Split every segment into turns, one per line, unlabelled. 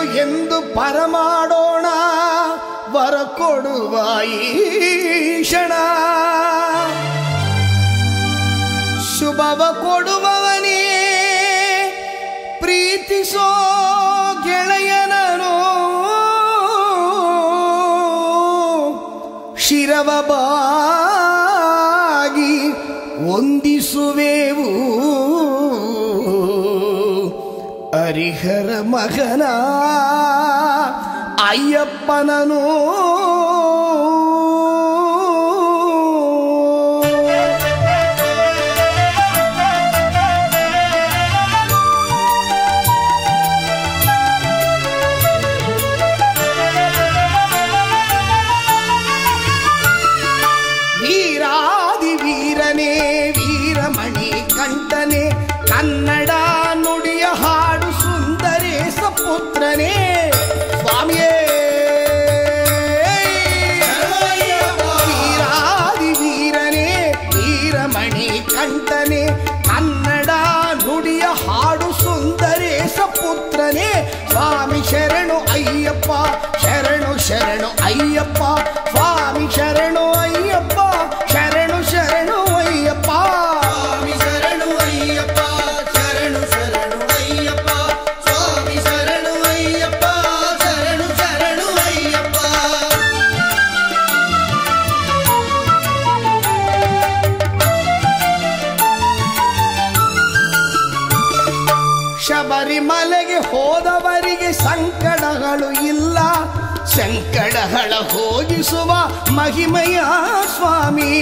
ಎಂದು ಪರಮಾಡೋಣ ವರ ಕೊಡುವ ಈಶಣ ಶುಭವ ಕೊಡುವವನೇ ಪ್ರೀತಿಸೋ ಗೆಳೆಯನನು ಶಿರವ ಬಾಗಿ ವಂದಿಸುವೆವು ಹರಿಹರ ಮಗನ ಅಯ್ಯಪ್ಪನನು ವೀರಾದಿ ವೀರನೇ ವೀರಮಣಿ ಕಂಠನೆ ಕನ್ನಡ ನುಡಿಯ ಹಾಡು ಸುಂದರೇಶ ಪುತ್ರನೇ ಸ್ವಾಮಿಯೇ ವೀರಾದಿ ವೀರನೇ ವೀರಮಣಿ ಕಂಠನೆ ಕನ್ನಡ ನುಡಿಯ ಹಾಡು ಸುಂದರೇಶ ಪುತ್ರನೇ ಸ್ವಾಮಿ ಶರಣು ಅಯ್ಯಪ್ಪ ಶರಣು ಶರಣು ಅಯ್ಯಪ್ಪ ಸ್ವಾಮಿ ಶರಣು ಅಯ್ಯಪ್ಪ ಶರಣು ಶರಣು ಅಯ್ಯಪ್ಪ
ಸ್ವಾಮಿ ಶರಣು ಅಯ್ಯಪ್ಪ ಶರಣು ಶರಣು ಅಯ್ಯಪ್ಪ ಸ್ವಾಮಿ ಶರಣು ಅಯ್ಯಪ್ಪ ಶರಣು ಶರಣು ಅಯ್ಯಪ್ಪ
ಶಬರಿಮಲೆಗೆ ಹೋದವರಿಗೆ ಸಂಕಟಗಳು ಇಲ್ಲ ಸಂಕಟಗಳ ಹೋಗಿಸುವ ಮಹಿಮೆಯ ಸ್ವಾಮಿ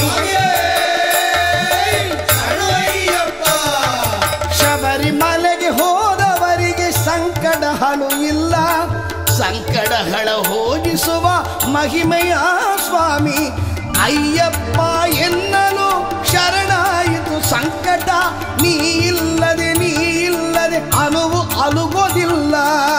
ಶರಣು ಅಯ್ಯಪ್ಪ
ಶಬರಿಮಲೆಗೆ ಹೋದವರಿಗೆ ಸಂಕಟಗಳು ಇಲ್ಲ ಸಂಕಟಗಳ ಹೋಗಿಸುವ ಮಹಿಮೆಯ ಸ್ವಾಮಿ ಅಯ್ಯಪ್ಪ ಎನ್ನಲು ಶರಣಾಯಿತು ಸಂಕಟ ನೀ ಇಲ್ಲದೆ ನೀ ಇಲ್ಲದೆ ಅನುವು ಅಲುಗೋದಿಲ್ಲ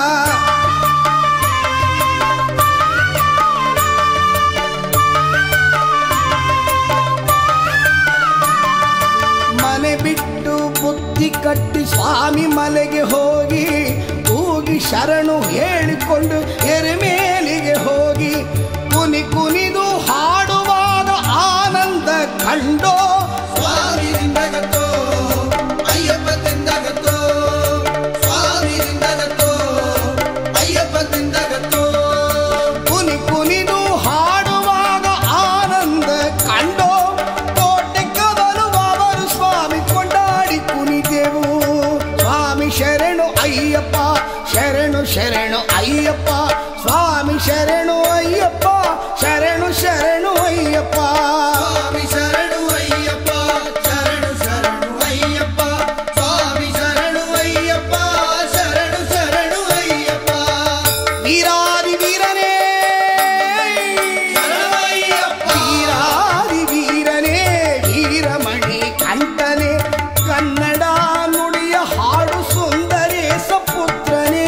ಮನೆ ಬಿಟ್ಟು ಬುದ್ಧಿ ಕಟ್ಟಿ ಸ್ವಾಮಿ ಮಲೆಗೆ ಹೋಗಿ ಕೂಗಿ ಶರಣು ಹೇಳಿಕೊಂಡು ಎರೆಮೇಲಿಗೆ ಹೋಗಿ ಕುನಿ ಕುನಿದು ಹಾಡುವಾಗ ಆನಂದ ಕಂಡೋ
ಸ್ವಾಮಿ ದಿಂದಗತ್ತೋ ಅಯ್ಯಪ್ಪ ದಿಂದಗತ್ತೋ ಸ್ವಾಮಿ ದಿಂದಗತ್ತೋ ಅಯ್ಯಪ್ಪ ದಿಂದಗತ್ತೋ
ಕುನಿ ಕುನಿದು ಹಾಡುವಾಗ ಆನಂದ ಕಂಡೋ ಕೋಟೆ ಕದಲುವವರು ಸ್ವಾಮಿ ಕೊಂಡಾಡಿ ಕುಣಿದೆವು ಸ್ವಾಮಿ ಶರಣು ಅಯ್ಯಪ್ಪ ಶರಣು ಶರಣು ಅಯ್ಯಪ್ಪ ಸ್ವಾಮಿ ಶರಣು ಅಯ್ಯಪ್ಪ ಶರಣು ಶರಣು ಅಯ್ಯಪ್ಪ
ಸ್ವಾಮಿ ಶರಣು ಅಯ್ಯಪ್ಪ ಶರಣು ಶರಣು ಅಯ್ಯಪ್ಪ ಸ್ವಾಮಿ ಶರಣು ಅಯ್ಯಪ್ಪ ಶರಣು ಶರಣು ಅಯ್ಯಪ್ಪ
ವೀರಾದಿ ವೀರನೇ
ಶರಣಯ್ಯಪ್ಪ
ವೀರಾದಿ ವೀರನೇ ವೀರಮಣಿ ಕಂಠನೆ ಕನ್ನಡ ನುಡಿಯ ಹಾಡು ಸುಂದರೇಶ ಪುತ್ರನೇ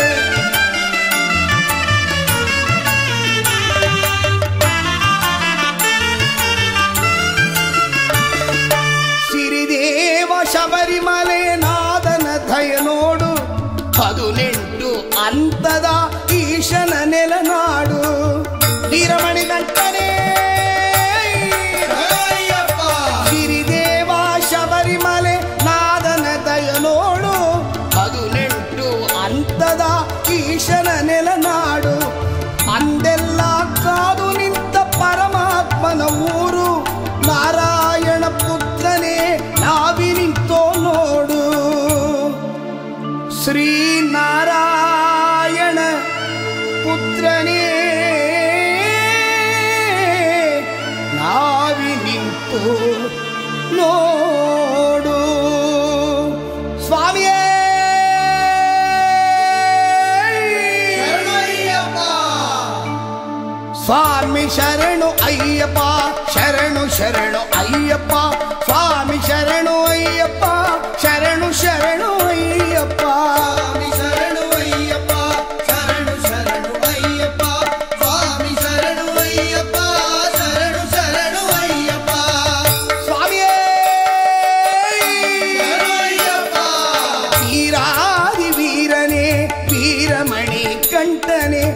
ಸಿರಿದೇವ ಶಬರಿಮಲೆ ನಾದನ ದಯ ನೋಡು ಹದಿನೆಂಟು ಅಂತದ ಈಶನ ನೆಲನಾಡು ವೀರಮಣಿ ಗಂಟನೆ
ಶರಣಯ್ಯಪ್ಪ
ಸಿರಿದೇವ ಶಬರಿಮಲೆ ನಾದನ ದಯ ನೋಡು ಹದಿನೆಂಟು ಅಂತದ ಈಶನ ನೆಲನಾಡು ಅಂದೆಲ್ಲ ಕಾದು ನಿಂತ ಪರಮಾತ್ಮನ ಊರು ನಾರಾಯಣ ಪುತ್ರನೇ ನಾವಿ ನಿಂತೋ ನೋಡು ಶ್ರೀನಾರಾಯಣ ಪುತ್ರನೇ ನಾವಿ ನಿಂತು ನೋಡು ಸ್ವಾಮಿಯೇ
ಶರಣಯ್ಯಪ್ಪ
ಸ್ವಾಮಿ ಶರಣು ಅಯ್ಯಪ್ಪ ಶರಣು ಶರಣು ಅಯ್ಯಪ್ಪ ಸ್ವಾಮಿ ಶರಣು ಅಯ್ಯಪ್ಪ ಶರಣು ಶರಣು ಅಯ್ಯಪ್ಪ
ಸ್ವಾಮಿ ಶರಣು ಅಯ್ಯಪ್ಪ ಶರಣು ಶರಣು ಅಯ್ಯಪ್ಪ ಸ್ವಾಮಿ ಶರಣು ಅಯ್ಯಪ್ಪ ಶರಣು ಶರಣು ಅಯ್ಯಪ್ಪ
ಸ್ವಾಮಿಯೇ
ಶರಣಯ್ಯಪ್ಪ
ವೀರಾದಿ ವೀರನೇ ವೀರಮಣಿ ಗಂಟನೆ